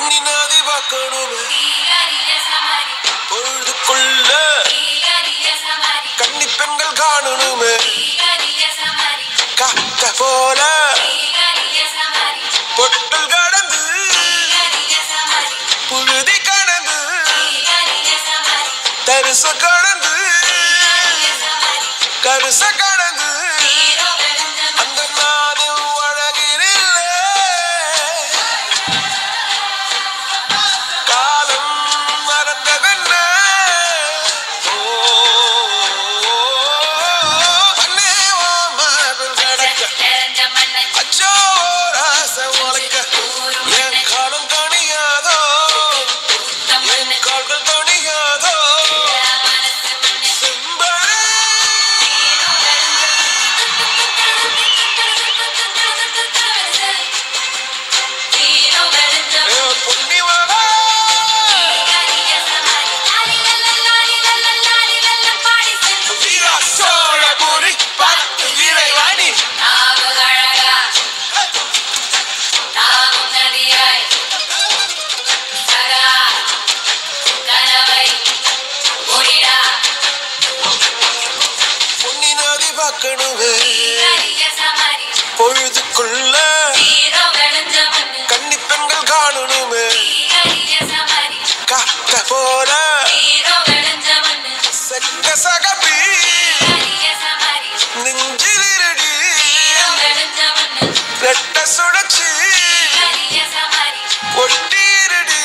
பொன்னி நதி பார்க்கணுமே பொழுதுக்குள்ள கன்னி பெண்கள் காணணுமே காக்க போல பொட்டல் கடந்து புழுதி கடந்து தரிச கடந்து கருச கடந்து அந்த நானும் அழகினில்லை காலம் மறந்ததென்ன ஓ, அண்ணே ஓ மார்பில் கடக்க அச்சோ ராச உலக்க என் காலம் தணியாதோ என் கால்கள் தணியாதோ செம்பரே ஏ பொன்னிவரா வீரா சோழபுரி பத்து வீரவாணி பொன்னி நதி பார்க்கணுமே பொழுதுக்குள்ள கன்னி பெண்கள் காணணுமே காக்க போல செக்க சகப்பி நெஞ்சிலிருடி ரெட்ட சுழற்சி ஒட்டிருடி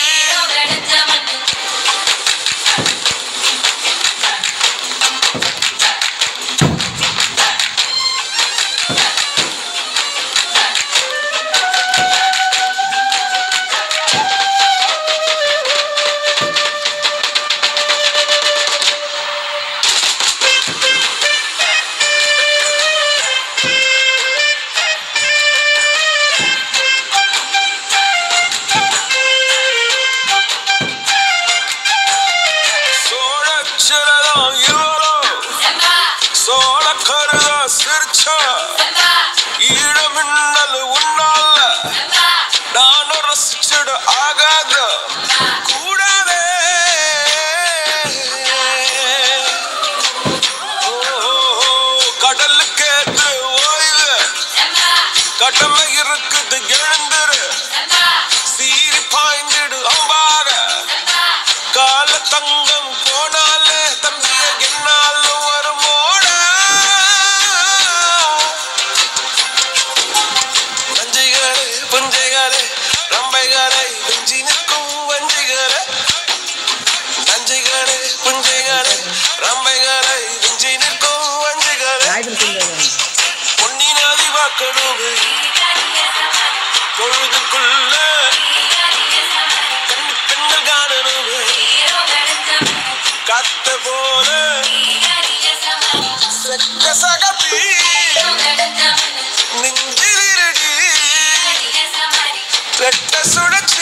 சோழச்சிரதான் இவளோ சோழ கருதா சிரிச்சா ஈழமின்னல் உன்னால நான் ரசிச்சிட ஆகாத கூடாதே ஓ, கடலுக்கேத்து ஓய்வு கடமை இருக்குது எழுந்துரு சீறி பாய்ந்திடு அம்பாக கால தங்கம் போனாலே தம்பிய என்னாலும் வருமோட நஞ்சைகளே புஞ்சைகளே ரம்பைகளை நெஞ்சி நிற்கும் வஞ்சிகளே நஞ்சைகளே புஞ்சைகளே ரம்பைகளை நெஞ்சி நிற்கும் வஞ்சிகளே பொன்னி நதி பார்க்கணுமே பொழுதுக்குள்ள கண்ணி பெண்கள் காணணுமே காத்த போல செக்க சகப்பி நெஞ்சிலிருடி ரெட்ட சுழற்சி